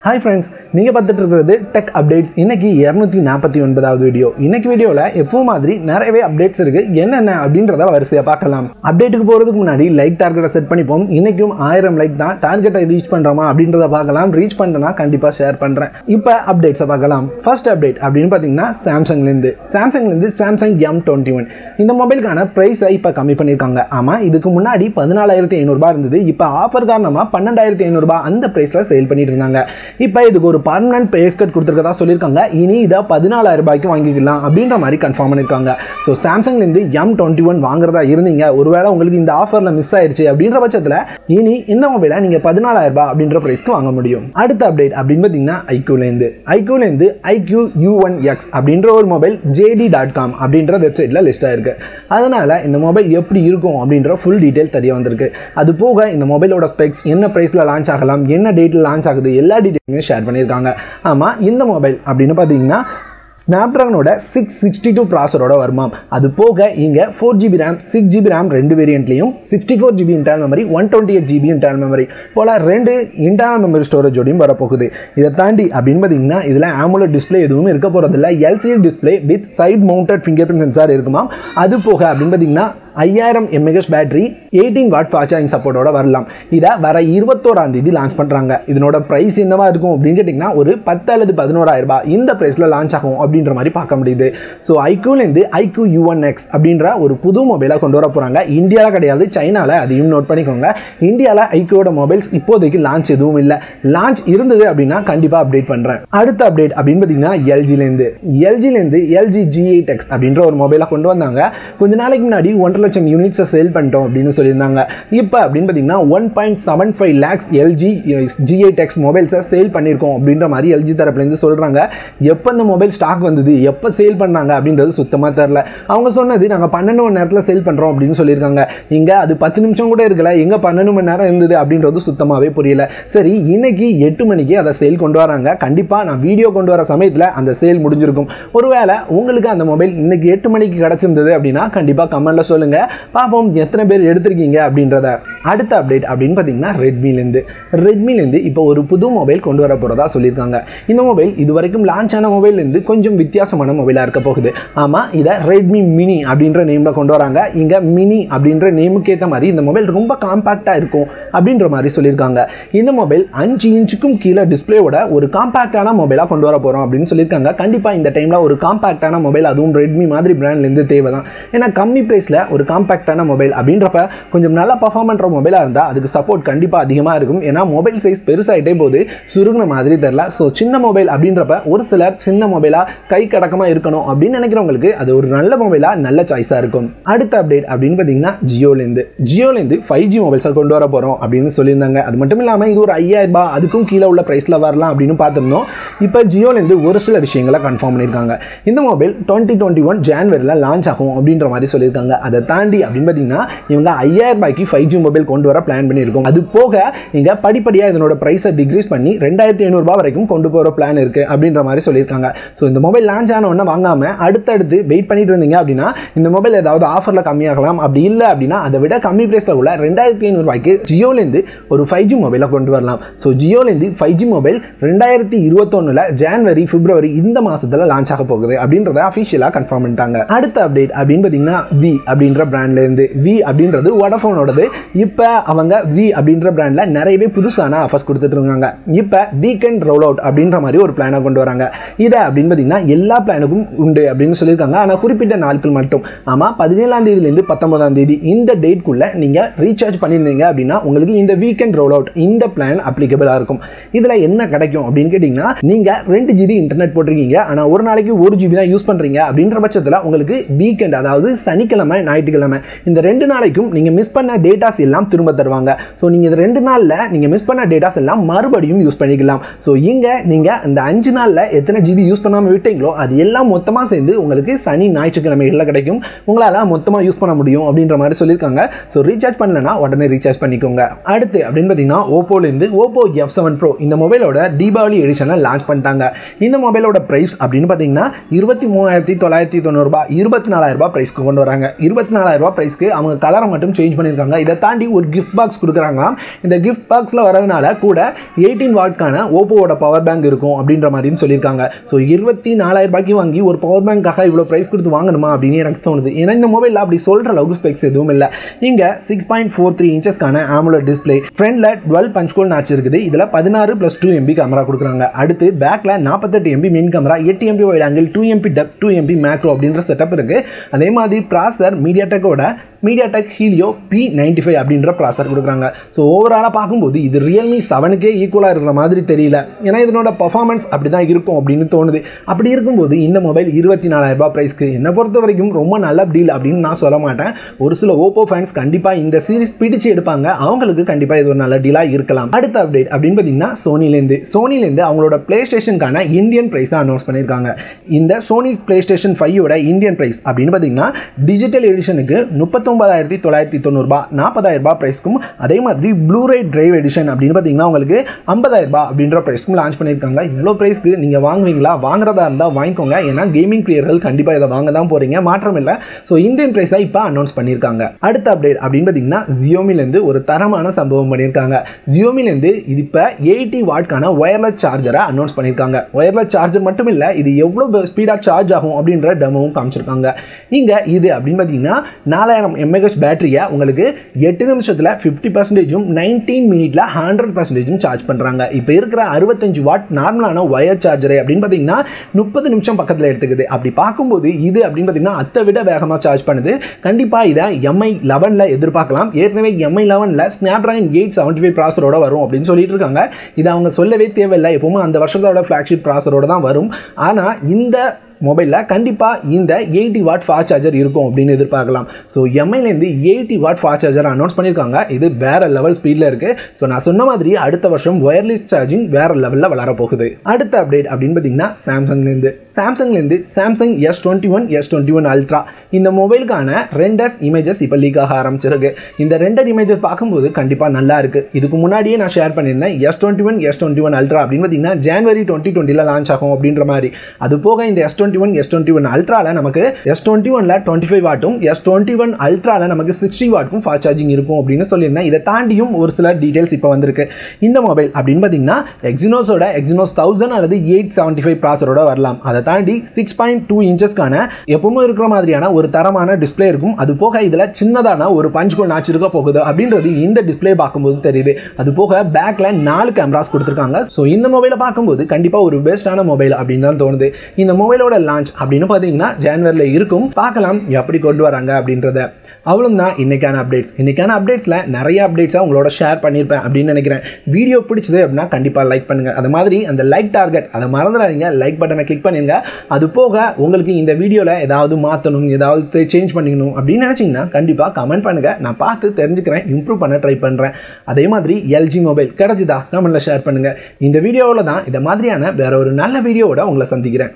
hi friends நீங்கள் பார்த்துட்டு இருக்கிறது டெக் அப்டேட்ஸ் இன்னைக்கு இரநூத்தி நாற்பத்தி ஒன்பதாவது வீடியோ இன்னைக்கு வீடியோவில் எப்பவும் மாதிரி நிறையவே அப்டேட்ஸ் இருக்குது என்னென்ன அப்படின்றத வரிசையாக பார்க்கலாம் அப்டேட்டுக்கு போகிறதுக்கு முன்னாடி லைக் டார்கெட்டை செட் பண்ணிப்போம் இன்னைக்கும் ஆயிரம் லைக் தான் டார்கெட்டை ரீச் பண்ணுறோமா அப்படின்றத பார்க்கலாம் ரீச் பண்ணிட்டேன்னா கண்டிப்பாக ஷேர் பண்ணுறேன் இப்போ அப்டேட்ஸை பார்க்கலாம் ஃபர்ஸ்ட் அப்டேட் அப்படின்னு பார்த்தீங்கன்னா சாம்சங்லேருந்து சாம்சங்லேருந்து சாம்சங் எம் டுவெண்ட்டி ஒன் இந்த மொபைலுக்கான ப்ரைஸை இப்போ கம்மி பண்ணியிருக்காங்க ஆமாம் இதுக்கு முன்னாடி பதினாலாயிரத்தி ஐநூறுரூபா இருந்தது இப்போ ஆஃபர் காரணமாக பன்னெண்டாயிரத்தி ஐநூறுரூபா அந்த ப்ரைஸில் சேல் பண்ணிட்டு இருந்தாங்க இப்போ இதுக்கு ஒரு பர்மனன்ட் ப்ரைஸ் கட் கொடுத்துருக்கதா சொல்லியிருக்காங்க இனி இதை பதினாலாயிரம் ரூபாய்க்கு வாங்கிக்கலாம் அப்படின்ற மாதிரி கன்ஃபார்ம் பண்ணியிருக்காங்க ஸோ சாம்சங்லேருந்து எம் டுவெண்ட்டி ஒன் வாங்குறதா இருந்தீங்க ஒருவேளை உங்களுக்கு இந்த ஆஃபரில் மிஸ் ஆயிருச்சு அப்படின்ற பட்சத்தில் இனி இந்த மொபைலை நீங்கள் பதினாலாயிரம் ரூபாய் அப்படின்ற ப்ரைஸ்க்கு வாங்க முடியும் அடுத்த அப்டேட் அப்படின்னு பார்த்தீங்கன்னா ஐக்யூலேருந்து ஐக்யூலேருந்து ஐக்யூ யூ ஒன் எக்ஸ் அப்படின்ற ஒரு மொபைல் ஜேடி டாட் காம் அப்படின்ற வெப்சைட்டில் லிஸ்ட் ஆயிருக்கு அதனால் இந்த மொபைல் எப்படி இருக்கும் அப்படின்ற ஃபுல் டீட்டெயில் தெரிய வந்திருக்கு அது போக இந்த மொபைலோட ஸ்பெக்ஸ் என்ன ப்ரைஸில் லான்ச் ஆகலாம் என்ன டேட்டில் லான்ச் ஆகுது எல்லா டீட்டெயிலுமே ஷேர் பண்ணியிருக்காங்க ஆமாம் இந்த மொபைல் அப்படின்னு பார்த்தீங்கன்னா ஸ்னாப்ட்ராகனோட சிக்ஸ் சிக்ஸ்டி டூ ப்ராசரோட வருமாம் அது போக இங்கே four GB RAM six GB RAM ரெண்டு வேரியண்ட்லையும் sixty four GB internal memory one twenty eight GB internal memory போல் ரெண்டு இன்டர்னல் மெமரி ஸ்டோரேஜோடையும் வரப்போகுது இதை தாண்டி அப்படின்னு பார்த்தீங்கன்னா இதில் ஆமுலர் டிஸ்பிளே எதுவும் இருக்க போகிறதில்ல LCD display with side mounted fingerprint sensor இருக்குமா அது போக அப்படின்னு பார்த்தீங்கன்னா ஐயாயிரம் mAh battery eighteen watt fast charging சப்போர்ட்டோட வரலாம் இதை வர இருபத்தோராம் தேதி லான்ச் பண்ணுறாங்க இதனோட ப்ரைஸ் என்னவா இருக்கும் அப்படின்னு கேட்டிங்கன்னா ஒரு பத்து அல்லது பதினோராயிரம் ரூபாய் இந்த ப்ரைஸில் லான்ச் ஆகும் அப்படின்ற மாதிரி பார்க்க முடியுது ஸோ ஐக்யூலேருந்து ஐக்யூ யூ ஒன் எக்ஸ் அப்படின்ற ஒரு புது மொபைலாக கொண்டு வர போகிறாங்க இந்தியாவில் கிடையாது சைனாவில் அதையும் நோட் பண்ணிக்கோங்க இந்தியாவில் ஐக்யூவோட மொபைல்ஸ் இப்போதைக்கு லான்ச் எதுவும் இல்லை லான்ச் இருந்தது அப்படின்னா கண்டிப்பாக அப்டேட் பண்ணுறேன் அடுத்த அப்டேட் அப்படின்னு பார்த்தீங்கன்னா எல்ஜிலேருந்து எல்ஜிலேருந்து எல்ஜி ஜி எயிட் எக்ஸ் அப்படின்ற ஒரு மொபைலை கொண்டு வந்தாங்க கொஞ்ச நாளைக்கு முன்னாடி ஒன்றரை லட்சம் யூனிட்ஸை சேல் பண்ணிட்டோம் அப்படின்னு சொல்லியிருந்தாங்க இப்போ அப்படின்னு பார்த்தீங்கன்னா one point seven five lakhs LG G eight X மொபைல்ஸை சேல் பண்ணியிருக்கோம் அப்படின்ற மாதிரி எல்ஜி தரப்புலேருந்து சொல்கிறாங்க எப்போ இந்த மொபைல் ஸ்டாக் வந்தது எப்போ சேல் பண்ணாங்க அப்படின்றது சுத்தமாக தெரில அவங்க சொன்னது நாங்கள் பன்னெண்டு மணி நேரத்தில் சேல் பண்ணுறோம் அப்படின்னு சொல்லியிருக்காங்க இங்கே அது பத்து நிமிஷம் கூட இருக்கல எங்கே பன்னெண்டு மணி நேரம் இருந்தது அப்படின்றது சுத்தமாகவே புரியல சரி இன்னைக்கு எட்டு மணிக்கு அதை சேல் கொண்டு வராங்க கண்டிப்பாக நான் வீடியோ கொண்டு வர சமயத்தில் அந்த சேல் முடிஞ்சிருக்கும் ஒருவேளை உங்களுக்கு அந்த மொபைல் இன்னைக்கு எட்டு மணிக்கு கிடச்சிருந்தது அப்படின்னா கண்டிப்பாக கமெண்ட்டில் சொல்லுங்கள் பார்ப்போம் எத்தனை பேர் எடுத்திருக்கீங்க அப்படின்றத அடுத்த அப்டேட் அப்படின்னு பார்த்தீங்கன்னா ரெட்மிலேருந்து ரெட்மிலேருந்து இப்போ ஒரு புது மொபைல் கொண்டு வர போகிறதா சொல்லியிருக்காங்க இந்த மொபைல் இது வரைக்கும் லான்ச் ஆன மொபைல்லேருந்து கொஞ்சம் வித்தியாசமான மொபைலாக இருக்க போகுது ஆமாம் இதை ரெட்மி மினி அப்படின்ற நேமில் கொண்டு வராங்க இங்கே மினி அப்படின்ற நேமுக்கு ஏற்ற மாதிரி இந்த மொபைல் ரொம்ப காம்பாக்டாக இருக்கும் அப்படின்ற மாதிரி சொல்லியிருக்காங்க இந்த மொபைல் அஞ்சு இன்ச்சுக்கும் கீழே டிஸ்பிளேவோட ஒரு காம்பாக்டான மொபைலாக கொண்டு வர போகிறோம் அப்படின்னு சொல்லியிருக்காங்க கண்டிப்பாக இந்த டைமில் ஒரு காம்பாக்டான மொபைல் அதுவும் ரெட்மி மாதிரி பிராண்ட்லேருந்து தேவை தான் ஏன்னா கம்மி ப்ரைஸில் ஒரு காம்பாக்டான மொபைல் அப்படின்றப்ப கொஞ்சம் நல்லா பர்ஃபார்ம் பண்ணுற மொபைலாக இருந்தால் அதுக்கு சப்போர்ட் கண்டிப்பாக அதிகமாக இருக்கும் ஏன்னா மொபைல் சைஸ் பெருசாகிட்டே போது சுருங்கின மாதிரி தெரில ஸோ சின்ன மொபைல் அப்படின்றப்ப ஒரு சிலர் சின்ன மொபைலாக கை கடக்கமாக இருக்கணும் அப்படின்னு நினைக்கிறவங்களுக்கு அது ஒரு நல்ல மொபைலாக நல்ல சாய்ஸாக இருக்கும் அடுத்த அப்டேட் அப்படின்னு பார்த்தீங்கன்னா ஜியோலேருந்து ஜியோலேருந்து ஃபைவ் ஜி மொபைல்ஸை கொண்டு வர போகிறோம் அப்படின்னு சொல்லியிருந்தாங்க அது மட்டும் இல்லாமல் இது ஒரு ஐயாயிரம் ரூபாய் அதுக்கும் கீழே உள்ள ப்ரைஸில் வரலாம் அப்படின்னு பார்த்துருந்தோம் இப்போ ஜியோலேருந்து ஒரு சில விஷயங்களை கன்ஃபார்ம் பண்ணியிருக்காங்க இந்த மொபைல் டுவெண்ட்டி டுவெண்ட்டி ஒன் ஜான்வரியில் லான்ச் ஆகும் அப்படின்ற மாதிரி சொல்லியிருக்காங்க அதை தாண்டி அப்படின்னு பார்த்தீங்கன்னா இவங்க ஐயாயிரம் ரூபாய்க்கு ஃபைவ் ஜி மொபைல் கொண்டு வர பிளான் பண்ணியிருக்கோம் அது போக இங்கே படிப்படியாக இதனோட ப்ரைஸை டிக்ரீஸ் பண்ணி ரெண்டாயிரத்தி ஐநூறுரூபா வரைக்கும் கொண்டு போகிற பிளான் இருக்குது அப்படின்ற மாதிரி சொல்லியிருக்காங்க ஸோ இந்த மொபைல் லான்ச் ஆன உடனே வாங்காமல் அடுத்தடுத்து வெயிட் பண்ணிட்டு இருந்தீங்க அப்படின்னா இந்த மொபைல் ஏதாவது ஆஃபரில் கம்மியாகலாம் அப்படி இல்லை அப்படின்னா அதை விட கம்மி ப்ரைஸில் உள்ள ரெண்டாயிரத்தி ஐநூறுபாய்க்கு ஜியோலேருந்து ஒரு ஃபைவ் ஜி மொபைலை கொண்டு வரலாம் ஸோ ஜியோலேருந்து ஃபைவ் ஜி மொபைல் ரெண்டாயிரத்தி இருபத்தொன்னில் ஜான்வரி பிப்ரவரி இந்த மாதத்தில் லான்ச் ஆக போகுது அப்படின்றத அஃபிஷியலாக கன்ஃபார்ம் பண்ணிட்டாங்க அடுத்த அப்டேட் அப்படின்னு பார்த்தீங்கன்னா வி அப்படின்ற பிராண்ட்லேருந்து வி அப்படின்றது வடஃபோனோடது இப்போ அவங்க வி அப்படின்ற பிராண்டில் நிறையவே புதுசான ஆஃபர்ஸ் கொடுத்துட்டு இருக்காங்க இப்போ வீக்கெண்ட் ரோல் அவுட் அப்படின்ற மாதிரி ஒரு பிளானை கொண்டு வராங்க இதை அப்படின்னு பார்த்தீங்கன்னா எல்லா பிளானுக்கும் உண்டு அப்படின்னு சொல்லியிருக்காங்க ஆனால் குறிப்பிட்ட நாட்கள் மட்டும் ஆமாம் பதினேழாம் தேதியிலேருந்து பத்தொன்பதாம் தேதி இந்த டேட்குள்ளே நீங்கள் ரீசார்ஜ் பண்ணியிருந்தீங்க அப்படின்னா உங்களுக்கு இந்த வீக்கெண்ட் ரோல் அவுட் இந்த பிளான் அப்ளிகபிளாக இருக்கும் இதில் என்ன கிடைக்கும் அப்படின்னு கேட்டிங்கன்னா நீங்கள் ரெண்டு ஜிபி இன்டர்நெட் போட்டிருக்கீங்க ஆனால் ஒரு நாளைக்கு ஒரு ஜிபி தான் யூஸ் பண்ணுறீங்க அப்படின்ற பட்சத்தில் உங்களுக்கு வீக்கெண்ட் அதாவது சனிக்கிழமை ஞாயிற்றுக்கிழமை இந்த ரெண்டு நாளைக்கும் நீங்கள் மிஸ் பண்ண டேட்டாஸ் எல்லாம் திரும்ப தருவாங்க ஸோ நீங்கள் இந்த ரெண்டு நாளில் நீங்கள் மிஸ் பண்ண டேட்டாஸ் எல்லாம் மறுபடியும் யூஸ் பண்ணிக்கலாம் ஸோ இங்கே நீங்கள் இந்த அஞ்சு நாளில் எத்தனை ஜிபி யூஸ் பண்ணாமல் விட்டீங்களோ அது எல்லாம் மொத்தமாக சேர்ந்து உங்களுக்கு சனி ஞாயிற்றுக்கிழமைகளில் கிடைக்கும் உங்களால் மொத்தமாக யூஸ் பண்ண முடியும் அப்படின்ற மாதிரி சொல்லியிருக்காங்க ஸோ ரீசார்ஜ் பண்ணலன்னா உடனே ரீசார்ஜ் பண்ணிக்கோங்க அடுத்து அப்படின்னு பார்த்தீங்கன்னா ஓப்போலேருந்து ஓப்போ எஃப் செவன் ப்ரோ இந்த மொபைலோட தீபாவளி எடிஷனை லான்ச் பண்ணிட்டாங்க இந்த மொபைலோட ப்ரைஸ் அப்படின்னு பார்த்தீங்கன்னா இருபத்தி மூவாயிரத்தி தொள்ளாயிரத்தி தொண்ணூறுபா இருபத்தி நாலாயிரம் ரூபாய் ப்ரைஸ்க்கு கொண்டு வராங்க இருபத்தி நாலாயிரம் ரூபாய் ப்ரைஸ்க்கு அவங்க கலரை மட்டும் சேஞ்ச் பண்ணியிருக்காங்க இதை தாண்டி ஒரு கிஃப்ட் பாக்ஸ் கொடுக்குறாங்களாம் இந்த கிஃப்ட் பாக்ஸில் வரதுனால கூட எயிட்டீன் வாட்க்கான ஓப்போவோட பவர் பேங்க் இருக்கும் அப்படின்ற மாதிரியும் சொல்லியிருக்காங்க ஸோ இருபத்தி நாலாயிரம் ரூபாய்க்கு வாங்கி ஒரு பவர் பேங்க்காக இவ்வளோ ப்ரைஸ் கொடுத்து வாங்கணுமா அப்படின்னு எனக்கு தோணுது ஏன்னா இந்த மொபைலில் அப்படி சொல்கிற அளவுக்கு ஸ்பெக்ஸ் எதுவும் இல்லை இங்கே சிக்ஸ் பாயிண்ட் ஃபோர் த்ரீ இன்ச்சஸ்க்கான ஆமுலர் டிஸ்பிளே ஃப்ரண்ட்ல டுவெல் பஞ்ச் கோல் நாச்சு இருக்குது இதில் பதினாறு ப்ளஸ் டூ எம்பி கேமரா கொடுக்குறாங்க அடுத்து பேக்கில் நாற்பத்தெட்டு எம்பி மெயின் கேமரா எட்டு MP wide angle two MP depth two MP macro அப்படின்ற செட்டப் இருக்குது அதே மாதிரி ப்ராசர் மீடியா டெக்கோட MediaTek Helio P ninety five அப்படின்ற ப்ராசர் கொடுக்குறாங்க ஸோ ஓவராலாக பார்க்கும்போது இது ரியல்மி செவனுக்கே ஈக்குவலாக இருக்கிற மாதிரி தெரியல ஏன்னா இதனோட பர்ஃபார்மன்ஸ் அப்படி தான் இருக்கும் அப்படின்னு தோணுது அப்படி இருக்கும்போது இந்த மொபைல் இருபத்தி நாலாயிரம் ரூபாய் ப்ரைஸ்க்கு என்னை பொறுத்த வரைக்கும் ரொம்ப நல்ல டீல் அப்படின்னு நான் சொல்ல மாட்டேன் ஒரு சில ஓப்போ ஃபேன்ஸ் கண்டிப்பாக இந்த சீரிஸ் பிடிச்சு எடுப்பாங்க அவங்களுக்கு கண்டிப்பாக இது ஒரு நல்ல டீலாக இருக்கலாம் அடுத்த அப்டேட் அப்படின்னு பார்த்தீங்கன்னா சோனிலேருந்து சோனிலேருந்து அவங்களோட பிளே ஸ்டேஷனுக்கான இந்தியன் ப்ரைஸை அனௌன்ஸ் பண்ணியிருக்காங்க இந்த சோனி பிளே ஸ்டேஷன் ஃபைவோட இந்தியன் ப்ரைஸ் அப்படின்னு பார்த்தீங்கன்னா டிஜிட்டல் எடிஷனுக்கு முப்பத்தொம்பதாயிரத்தி தொள்ளாயிரத்தி தொண்ணூறுபா நாற்பதாயிரம் ரூபாய் ப்ரைஸ்க்கும் அதே மாதிரி ப்ளூரே டிரைவ் எடிஷன் அப்படின்னு பார்த்தீங்கன்னா உங்களுக்கு ஐம்பதாயிரம் ரூபாய் அப்படின்ற ப்ரைஸ்க்கும் லான்ச் பண்ணியிருக்காங்க இவ்வளோ ப்ரைஸ்க்கு நீங்கள் வாங்குவீங்களா வாங்குறதா இருந்தால் வாங்கிக்கோங்க ஏன்னா கேமிங் பிளேயர்கள் கண்டிப்பாக இதை வாங்க தான் போகிறீங்க மாற்றம் இல்லை ஸோ இந்தியன் ப்ரைஸை இப்போ அனௌன்ஸ் பண்ணியிருக்காங்க அடுத்த அப்டேட் அப்படின்னு பார்த்தீங்கன்னா ஜியோமிலேருந்து ஒரு தரமான சம்பவம் பண்ணியிருக்காங்க ஜியோமிலேருந்து இது இப்போ எயிட்டி வாட்க்கான ஒயர்லெஸ் சார்ஜரை அனௌன்ஸ் பண்ணியிருக்காங்க ஒயர்லெஸ் சார்ஜர் மட்டும் இல்லை இது எவ்வளோ ஸ்பீடாக சார்ஜ் ஆகும் அப்படின்ற டெமோவும் காமிச்சிருக்காங்க இங்கே இது அப்படின்னு பார்த்தீங்கன்னா நாலாயிரம் எம்ஏஹெச் பேட்டரியை உங்களுக்கு எட்டு நிமிஷத்தில் ஃபிஃப்டி பர்சன்டேஜும் நைன்டீன் மினிட்ல ஹண்ட்ரட் பர்சன்டேஜும் சார்ஜ் பண்ணுறாங்க இப்போ இருக்கிற அறுபத்தஞ்சு வாட் நார்மலான ஒயர் சார்ஜரை அப்படின்னு பார்த்தீங்கன்னா முப்பது நிமிஷம் பக்கத்தில் எடுத்துக்குது அப்படி பார்க்கும்போது இது அப்படின்னு பார்த்தீங்கன்னா அதை விட வேகமாக சார்ஜ் பண்ணுது கண்டிப்பாக இதை எம்ஐ லெவனில் எதிர்பார்க்கலாம் ஏற்கனவே எம்ஐ லெவனில் Snapdragon eight seventy five ப்ராசரோட வரும் அப்படின்னு சொல்லிட்டு இருக்காங்க இது அவங்க சொல்லவே தேவையில்லை எப்பவுமே அந்த வருஷத்தோட ஃப்ளாக்ஷிப் ப்ராசரோட தான் வரும் ஆனால் இந்த மொபைலில் கண்டிப்பாக இந்த எயிட்டி வாட் ஃபாஸ்ட் சார்ஜர் இருக்கும் அப்படின்னு எதிர்பார்க்கலாம் ஸோ எம்ஐலேருந்து eighty watt fast charger announce பண்ணியிருக்காங்க இது வேற லெவல் ஸ்பீடில் இருக்குது ஸோ நான் சொன்ன மாதிரி அடுத்த வருஷம் ஒயர்லெஸ் சார்ஜிங் வேற லெவலில் வளர போகுது அடுத்த அப்டேட் அப்படின்னு பார்த்தீங்கன்னா சாம்சங்லேருந்து சாம்சங்லேருந்து Samsung S twenty one S twenty one ultra இந்த மொபைலுக்கான ரெண்டஸ் இமேஜஸ் இப்போ லீக் ஆக ஆரம்பிச்சிருக்கு இந்த ரெண்டர் இமேஜஸ் பார்க்கும்போது கண்டிப்பாக நல்லா இருக்குது இதுக்கு முன்னாடியே நான் ஷேர் பண்ணியிருந்தேன் S twenty one S twenty one ultra அப்படின்னு பார்த்தீங்கன்னா ஜான்வரி டுவெண்ட்டி டுவெண்ட்டியில் லான்ச் ஆகும் அப்படின்ற மாதிரி அது போக இந்த S twenty one S twenty one அல்ட்ராவில் நமக்கு எஸ் டுவெண்ட்டி ஒனில் டுவெண்ட்டி ஃபைவ் வாட்டும் எஸ் டுவெண்ட்டி ஒன் அல்ட்ராவில் நமக்கு சிக்ஸ்டி வாட்டும் ஃபாஸ்ட் சார்ஜிங் இருக்கும் அப்படின்னு சொல்லியிருந்தேன் இதை தாண்டியும் ஒரு சில டீட்டெயில்ஸ் இப்போ வந்திருக்கு இந்த மொபைல் அப்படின்னு பார்த்தீங்கன்னா எக்ஸினோஸோட எக்ஸினோஸ் தௌசண்ட் அல்லது எயிட் செவன்ட்டி ஃபைவ் ப்ராசரோட வரலாம் அதை தாண்டி சிக்ஸ் பாயிண்ட் டூ இன்ச்சஸ்க்கான எப்பவுமே இருக்கிற மாதிரியான ஒரு தரமான டிஸ்பிளே இருக்கும் அது போக இதில் சின்னதான ஒரு பஞ்ச் கோல் நாச்சு இருக்க போகுது அப்படின்றது இந்த டிஸ்பிளே பார்க்கும்போது தெரியுது அது போக பேக்கில் நாலு கேமராஸ் கொடுத்துருக்காங்க ஸோ இந்த மொபைலை பார்க்கும்போது கண்டிப்பாக ஒரு பெஸ்ட்டான மொபைல் அப்படின்னு தான் தோணுது இந்த மொபைலோட லான்ச் அப்படின்னு பார்த்தீங்கன்னா ஜான்வரியில் இருக்கும் பார்க்கலாம் எப்படி கொண்டு வராங்க அப்படின்றத அவ்வளோதான் இன்னைக்கான அப்டேட்ஸ் இன்னைக்கான அப்டேட்ஸில் நிறைய அப்டேட்ஸாக உங்களோட ஷேர் பண்ணியிருப்பேன் அப்படின்னு நினைக்கிறேன் வீடியோ பிடிச்சது அப்படின்னா கண்டிப்பாக லைக் பண்ணுங்கள் அது மாதிரி அந்த லைக் டார்கெட் அதை மறந்துடாதீங்க லைக் பட்டனை கிளிக் பண்ணிடுங்க அது போக உங்களுக்கு இந்த வீடியோவில் ஏதாவது மாற்றணும் ஏதாவது சேஞ்ச் பண்ணிக்கணும் அப்படின்னு நினச்சிங்கன்னா கண்டிப்பாக கமெண்ட் பண்ணுங்கள் நான் பார்த்து தெரிஞ்சுக்கிறேன் இம்ப்ரூவ் பண்ண ட்ரை பண்ணுறேன் அதே மாதிரி எல்ஜி மொபைல் கிடைச்சிதா கமெண்ட்டில் ஷேர் பண்ணுங்கள் இந்த வீடியோவில் தான் இந்த மாதிரியான வேற ஒரு நல்ல வீடியோவோட உங்களை சந்திக்கிறேன்